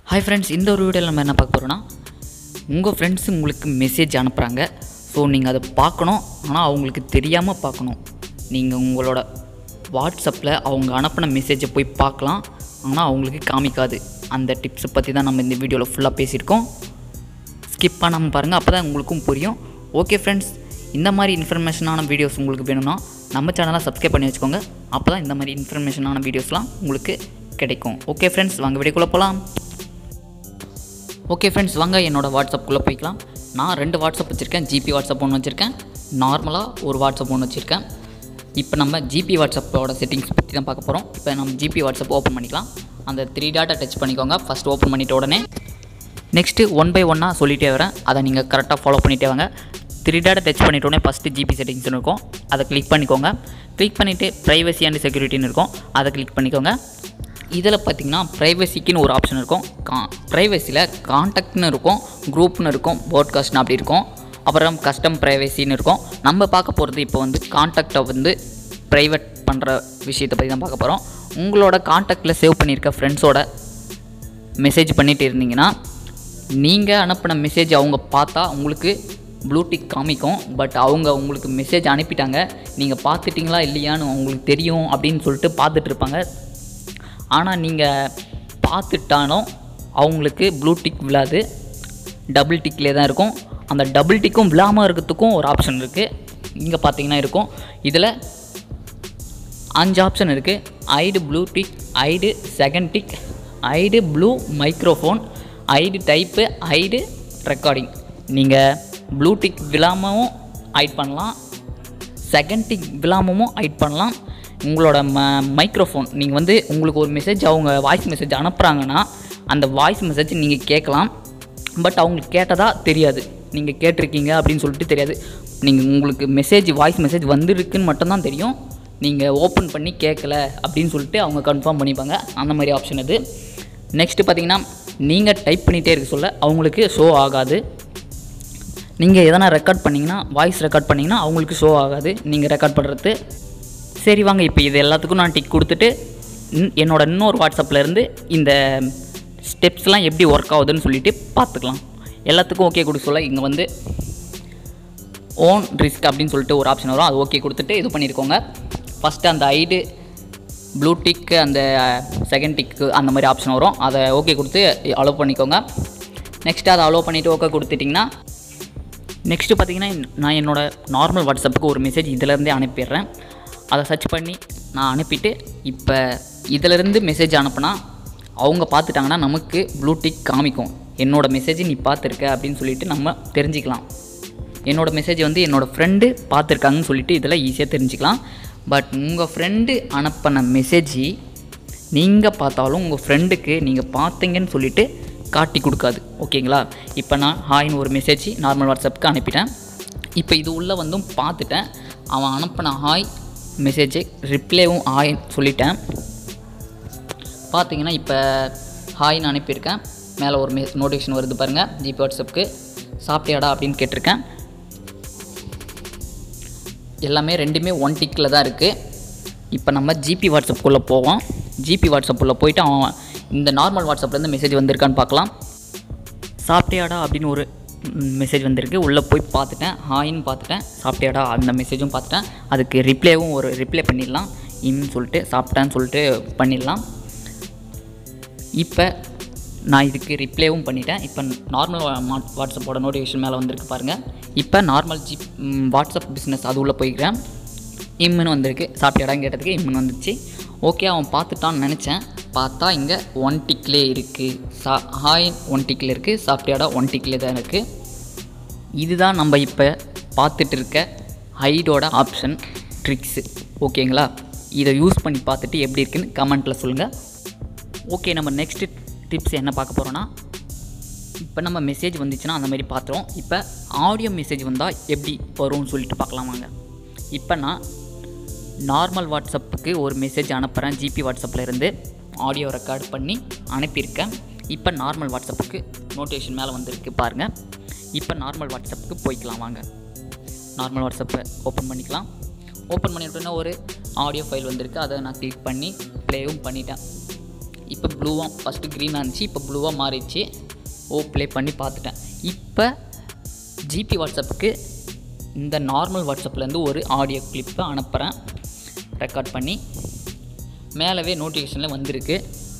hi friends இந்த ஒரு வீடியோவில் நம்ம என்ன பார்க்க போகிறோன்னா உங்கள் ஃப்ரெண்ட்ஸ் உங்களுக்கு மெசேஜ் அனுப்புகிறாங்க ஸோ நீங்கள் அதை பார்க்கணும் ஆனால் அவங்களுக்கு தெரியாமல் பார்க்கணும் நீங்கள் உங்களோட வாட்ஸ்அப்பில் அவங்க அனுப்பின மெசேஜை போய் பார்க்கலாம் ஆனால் அவங்களுக்கு காமிக்காது அந்த டிப்ஸை பற்றி தான் நம்ம இந்த வீடியோவில் ஃபுல்லாக பேசியிருக்கோம் ஸ்கிப் பண்ணாமல் பாருங்கள் அப்போ தான் உங்களுக்கும் புரியும் ஓகே ஃப்ரெண்ட்ஸ் இந்த மாதிரி இன்ஃபர்மேஷனான வீடியோஸ் உங்களுக்கு வேணும்னா நம்ம சேனலை சப்ஸ்கிரைப் பண்ணி வச்சுக்கோங்க அப்போ தான் இந்த மாதிரி இன்ஃபர்மேஷனான வீடியோஸ்லாம் உங்களுக்கு கிடைக்கும் ஓகே ஃப்ரெண்ட்ஸ் வாங்க வீடியோக்குள்ளே போகலாம் ஓகே ஃப்ரெண்ட்ஸ் வாங்க என்னோடய வாட்ஸ்அப்புக்குள்ளே போய்க்கலாம் நான் ரெண்டு வாட்ஸ்அப் வச்சுருக்கேன் ஜிபி வாட்ஸ்அப் ஒன்று வச்சுருக்கேன் நார்மலாக ஒரு வாட்ஸ்அப் ஒன்று வச்சுருக்கேன் இப்போ நம்ம ஜிபி வாட்ஸ்அப்போட செட்டிங்ஸ் பற்றி தான் பார்க்க போகிறோம் இப்போ நம்ம ஜிபி வாட்ஸ்அப் ஓப்பன் பண்ணிக்கலாம் அந்த த்ரீ டாட்டை டச் பண்ணிக்கோங்க ஃபஸ்ட் ஓப்பன் பண்ணிட்ட உடனே நெக்ஸ்ட்டு ஒன் பை ஒன்னாக சொல்லிகிட்டே வரேன் அதை நீங்கள் கரெக்டாக ஃபாலோ பண்ணிட்டே வாங்க த்ரீ டாட்டை டச் பண்ணிட்டோடனே ஃபஸ்ட்டு ஜிபி செட்டிங்ஸ்னு இருக்கும் அதை கிளிக் பண்ணிக்கோங்க கிளிக் பண்ணிவிட்டு ப்ரைவசி அண்ட் செக்யூரிட்டின்னு இருக்கும் அதை கிளிக் பண்ணிக்கோங்க இதில் பார்த்தீங்கன்னா ப்ரைவசிக்குன்னு ஒரு ஆப்ஷன் இருக்கும் கா ப்ரைவசியில் காண்டாக்ட்னு இருக்கும் குரூப்னு இருக்கும் போட்காஸ்ட்னு அப்படி இருக்கும் அப்புறம் கஸ்டம் ப்ரைவசின்னு இருக்கும் நம்ம பார்க்க போகிறது இப்போ வந்து காண்டாக்டை வந்து ப்ரைவேட் பண்ணுற விஷயத்தை பற்றி தான் பார்க்க போகிறோம் உங்களோட காண்டாக்டில் சேவ் பண்ணியிருக்க ஃப்ரெண்ட்ஸோட மெசேஜ் பண்ணிட்டு இருந்தீங்கன்னா நீங்கள் அனுப்பின மெசேஜ் அவங்க பார்த்தா உங்களுக்கு ப்ளூடிக் காமிக்கும் பட் அவங்க உங்களுக்கு மெசேஜ் அனுப்பிட்டாங்க நீங்கள் பார்த்துட்டிங்களா இல்லையான்னு உங்களுக்கு தெரியும் அப்படின்னு சொல்லிட்டு பார்த்துட்டு இருப்பாங்க ஆனால் நீங்கள் பார்த்துட்டாலும் அவங்களுக்கு ப்ளூ டிக் விழாது டபுள் டிக்லேயே தான் இருக்கும் அந்த டபுள் டிக்கும் விழாமல் இருக்கிறதுக்கும் ஒரு ஆப்ஷன் இருக்குது இங்கே பார்த்தீங்கன்னா இருக்கும் இதில் அஞ்சு ஆப்ஷன் இருக்குது hide blue tick hide second tick hide blue microphone hide type hide recording நீங்கள் ப்ளூ டிக் விழாமவும் ஐட் பண்ணலாம் செகண்ட் டிக் விழாமவும் ஐட் பண்ணலாம் உங்களோட ம மைக்ரோஃபோன் நீங்கள் வந்து உங்களுக்கு ஒரு மெசேஜ் அவங்க வாய்ஸ் மெசேஜ் அனுப்புகிறாங்கன்னா அந்த வாய்ஸ் மெசேஜ் நீங்கள் கேட்கலாம் பட் அவங்களுக்கு கேட்டதாக தெரியாது நீங்கள் கேட்டிருக்கீங்க அப்படின்னு சொல்லிட்டு தெரியாது நீங்கள் உங்களுக்கு மெசேஜ் வாய்ஸ் மெசேஜ் வந்திருக்குன்னு மட்டும்தான் தெரியும் நீங்கள் ஓப்பன் பண்ணி கேட்கல அப்படின்னு சொல்லிட்டு அவங்க கன்ஃபார்ம் பண்ணிப்பாங்க அந்த மாதிரி ஆப்ஷன் இது நெக்ஸ்ட்டு பார்த்தீங்கன்னா நீங்கள் டைப் பண்ணிகிட்டே இருக்க சொல்ல அவங்களுக்கு ஷோ ஆகாது நீங்கள் எதனா ரெக்கார்ட் பண்ணிங்கன்னா வாய்ஸ் ரெக்கார்ட் பண்ணிங்கன்னா அவங்களுக்கு ஷோ ஆகாது நீங்கள் ரெக்கார்ட் பண்ணுறது சரி வாங்க இப்போ இது எல்லாத்துக்கும் நான் டிக் கொடுத்துட்டு இன்- என்னோட இன்னொரு வாட்ஸ்அப்பில் இருந்து இந்த ஸ்டெப்ஸ்லாம் எப்படி ஒர்க் ஆகுதுன்னு சொல்லிட்டு பார்த்துக்கலாம் எல்லாத்துக்கும் ஓகே கொடுக்க சொல்ல இங்கே வந்து ஓன் ரிஸ்க் அப்படின்னு சொல்லிட்டு ஒரு ஆப்ஷன் வரும் அது ஓகே கொடுத்துட்டு இது பண்ணியிருக்கோங்க ஃபஸ்ட்டு அந்த ஐடு ப்ளூ டிக்கு அந்த செகண்ட் டிக்கு அந்த மாதிரி ஆப்ஷன் வரும் அதை ஓகே கொடுத்து அலோவ் பண்ணிக்கோங்க நெக்ஸ்ட்டு அதை அலோவ் பண்ணிவிட்டு ஓகே கொடுத்துட்டிங்கன்னா நெக்ஸ்ட்டு பார்த்தீங்கன்னா நான் என்னோட நார்மல் வாட்ஸ்அப்புக்கு ஒரு மெசேஜ் இதிலேருந்தே அனுப்பிடுறேன் அதை சர்ச் பண்ணி நான் அனுப்பிட்டு இப்போ இதிலேருந்து மெசேஜ் அனுப்புனா அவங்க பார்த்துட்டாங்கன்னா நமக்கு ப்ளூடிக் காமிக்கும் என்னோட மெசேஜ் நீ பார்த்துருக்க அப்படின்னு சொல்லிட்டு நம்ம தெரிஞ்சுக்கலாம் என்னோட மெசேஜ் வந்து என்னோட ஃப்ரெண்டு பார்த்துருக்காங்கன்னு சொல்லிட்டு இதில் ஈஸியாக தெரிஞ்சுக்கலாம் பட் உங்கள் ஃப்ரெண்டு அனுப்பின மெசேஜ் நீங்கள் பார்த்தாலும் உங்கள் ஃப்ரெண்டுக்கு நீங்கள் பார்த்தீங்கன்னு சொல்லிட்டு காட்டி கொடுக்காது ஓகேங்களா இப்போ நான் ஹாய்னு ஒரு மெசேஜ் நார்மல் வாட்ஸ்அப்புக்கு அனுப்பிட்டேன் இப்போ இது உள்ளே வந்தும் பார்த்துட்டேன் அவன் அனுப்பின ஹாய் மெசேஜை ரிப்ளேவும் ஹாய் சொல்லிட்டேன் பார்த்தீங்கன்னா இப்போ ஹாய்னு அனுப்பியிருக்கேன் மேலே ஒரு மெ நோட்டிஃபிகேஷன் வருது பாருங்கள் ஜிபி வாட்ஸ்அப்புக்கு சாப்பிட்டியாடா அப்படின்னு கேட்டிருக்கேன் எல்லாமே ரெண்டுமே ஒன் டிக்கில் தான் இருக்குது இப்போ நம்ம ஜிபி வாட்ஸ்அப்புக்குள்ளே போவோம் ஜிபி வாட்ஸ்அப்புக்குள்ளே போயிட்டு அவன் இந்த நார்மல் வாட்ஸ்அப்லேருந்து மெசேஜ் வந்திருக்கான்னு பார்க்கலாம் சாப்பிட்டியாடா அப்படின்னு ஒரு மெசேஜ் வந்திருக்கு உள்ளே போய் பார்த்துட்டேன் ஹாய்னு பார்த்துட்டேன் சாப்பிட்டியாடா அந்த மெசேஜும் பார்த்துட்டேன் அதுக்கு ரிப்ளேவும் ஒரு ரிப்ளை பண்ணிடலாம் இன்னு சொல்லிட்டு சாப்பிட்டேன்னு சொல்லிட்டு பண்ணிடலாம் இப்போ நான் இதுக்கு ரிப்ளேவும் பண்ணிட்டேன் இப்போ நார்மல் வாட்ஸ்அப்போட நோட்டிஃபிகேஷன் மேலே வந்திருக்கு பாருங்கள் இப்போ நார்மல் ஜி ம், வாட்ஸ்அப் பிஸ்னஸ் அது உள்ளே போய்க்கிறேன் இம்முன்னு வந்திருக்கு சாப்பிட்டியாடான்னு கேட்டதுக்கு இம்முன்னு வந்துச்சு ஓகே அவன் பார்த்துட்டான்னு நினச்சேன் பார்த்தா இங்கே ஒன் டிக்லே இருக்குது சா ஹாய் ஒன் டிக்கில் இருக்குது சாப்பிட்டியாடா ஒன் டிக்லே தான் இருக்குது இதுதான் நம்ம இப்போ பார்த்துட்டு இருக்க ஹைடோட ஆப்ஷன் ட்ரிக்ஸு ஓகேங்களா இதை யூஸ் பண்ணி பார்த்துட்டு எப்படி இருக்குன்னு கமெண்ட்டில் சொல்லுங்கள் ஓகே நம்ம நெக்ஸ்ட் டிப்ஸ் என்ன பார்க்க போகிறோன்னா இப்போ நம்ம மெசேஜ் வந்துச்சுன்னா அந்த மாதிரி பார்த்துருவோம் இப்போ ஆடியோ மெசேஜ் வந்தால் எப்படி வரும்னு சொல்லிட்டு பார்க்கலாம் வாங்க இப்போ நான் நார்மல் வாட்ஸ்அப்புக்கு ஒரு மெசேஜ் அனுப்புகிறேன் ஜிபி வாட்ஸ்அப்பில் இருந்து ஆடியோ ரெக்கார்ட் பண்ணி அனுப்பியிருக்கேன் இப்போ நார்மல் வாட்ஸ்அப்புக்கு நோட்டிஃபிகேஷன் மேலே வந்திருக்கு பாருங்கள் இப்போ நார்மல் வாட்ஸ்அப்புக்கு போய்க்கலாம் வாங்க நார்மல் வாட்ஸ்அப்பை ஓப்பன் பண்ணிக்கலாம் ஓப்பன் பண்ணிட்டோன்னா ஒரு ஆடியோ ஃபைல் வந்திருக்கு அதை நான் கிளிக் பண்ணி ப்ளேவும் பண்ணிட்டேன் இப்போ ப்ளூவாக ஃபஸ்ட்டு க்ரீனாக இருந்துச்சு இப்போ ப்ளூவாக மாறிடுச்சு ஓ ப்ளே பண்ணி பார்த்துட்டேன் இப்போ ஜிபி வாட்ஸ்அப்புக்கு இந்த நார்மல் வாட்ஸ்அப்லேருந்து ஒரு ஆடியோ கிளிப்பை அனுப்புகிறேன் ரெக்கார்ட் பண்ணி மேலவே நோட்டிஃபிகேஷனில் வந்திருக்கு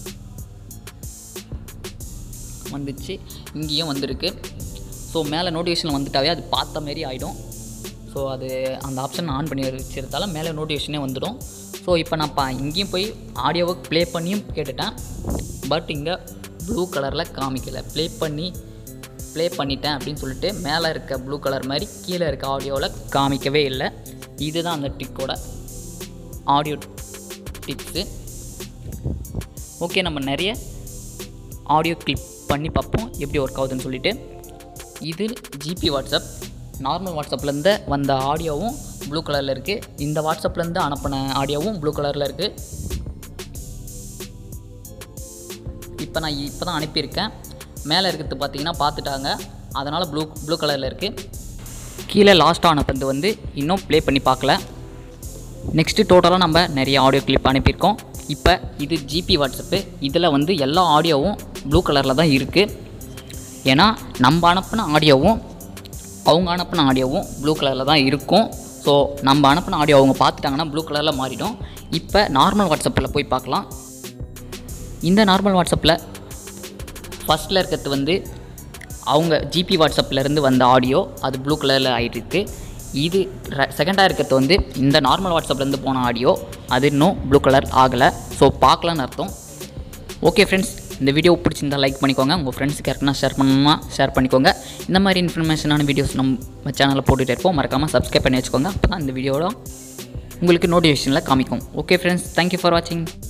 வந்துச்சு இங்கேயும் வந்திருக்கு ஸோ மேலே நோட்டிஃபிகேஷன் வந்துட்டாவே அது பார்த்த மாரி ஆகிடும் ஸோ அது அந்த ஆப்ஷன் ஆன் பண்ணி வச்சிருந்தால மேலே நோட்டிஃபிகேஷனே வந்துடும் ஸோ இப்போ நான் பா இங்கேயும் போய் ஆடியோவை ப்ளே பண்ணியும் கேட்டுட்டேன் பட் இங்கே ப்ளூ கலரில் காமிக்கலை ப்ளே பண்ணி ப்ளே பண்ணிட்டேன் அப்படின்னு சொல்லிட்டு மேலே இருக்க ப்ளூ கலர் மாதிரி கீழே இருக்க ஆடியோவில் காமிக்கவே இல்லை இதுதான் அந்த டிக்கோட ஆடியோ டிப்ஸு ஓகே நம்ம நிறைய ஆடியோ கிளிப் பண்ணி பார்ப்போம் எப்படி ஒர்க் ஆகுதுன்னு சொல்லிட்டு இது ஜிபி வாட்ஸ்அப் நார்மல் வாட்ஸ்அப்லேருந்து வந்த ஆடியோவும் ப்ளூ கலரில் இருக்குது இந்த வாட்ஸ்அப்லேருந்து அனுப்பின ஆடியோவும் ப்ளூ கலரில் இருக்குது இப்போ நான் இப்போ தான் அனுப்பியிருக்கேன் மேலே இருக்கிறது பார்த்தீங்கன்னா பார்த்துட்டாங்க அதனால் ப்ளூ ப்ளூ கலரில் இருக்குது கீழே லாஸ்ட்டாக அனுப்புறது வந்து இன்னும் ப்ளே பண்ணி பார்க்கல நெக்ஸ்ட்டு டோட்டலாக நம்ம நிறைய ஆடியோ கிளிப் அனுப்பியிருக்கோம் இப்போ இது ஜிபி வாட்ஸ்அப்பு இதில் வந்து எல்லா ஆடியோவும் ப்ளூ கலரில் தான் இருக்குது ஏன்னா நம்ம அனுப்பின ஆடியோவும் அவங்க அனுப்பின ஆடியோவும் ப்ளூ கலரில் தான் இருக்கும் ஸோ நம்ம அனுப்பின ஆடியோ அவங்க பார்த்துட்டாங்கன்னா ப்ளூ கலரில் மாறிடும் இப்போ நார்மல் வாட்ஸ்அப்பில் போய் பார்க்கலாம் இந்த நார்மல் வாட்ஸ்அப்பில் ஃபஸ்ட்டில் இருக்கிறது வந்து அவங்க ஜிபி வாட்ஸ்அப்லேருந்து வந்த ஆடியோ அது ப்ளூ கலரில் ஆகிட்டு இது செகண்டாக இருக்கிறது வந்து இந்த நார்மல் வாட்ஸ்அப்லேருந்து போன ஆடியோ அது இன்னும் ப்ளூ கலர் ஆகலை ஸோ பார்க்கலான்னு அர்த்தம் ஓகே ஃப்ரெண்ட்ஸ் இந்த வீடியோ பிடிச்சிருந்தா லைக் பண்ணிக்கோங்க உங்கள் ஃப்ரெண்ட்ஸுக்கு யாருக்குன்னா ஷேர் பண்ணணுமா ஷேர் பண்ணிக்கோங்க இந்த மாதிரி இன்ஃபர்மேஷனான வீடியோஸ் நம்ம சேனலில் போட்டுகிட்டே இருப்போம் மறக்காமல் சப்ஸ்கிரைப் பண்ணி வச்சுக்கோங்க அப்போ தான் இந்த வீடியோட உங்களுக்கு நோட்டிஃபிகேஷனில் காமிக்கும் ஓகே ஃப்ரெண்ட்ஸ் தேங்க்யூ ஃபார் வாட்சிங்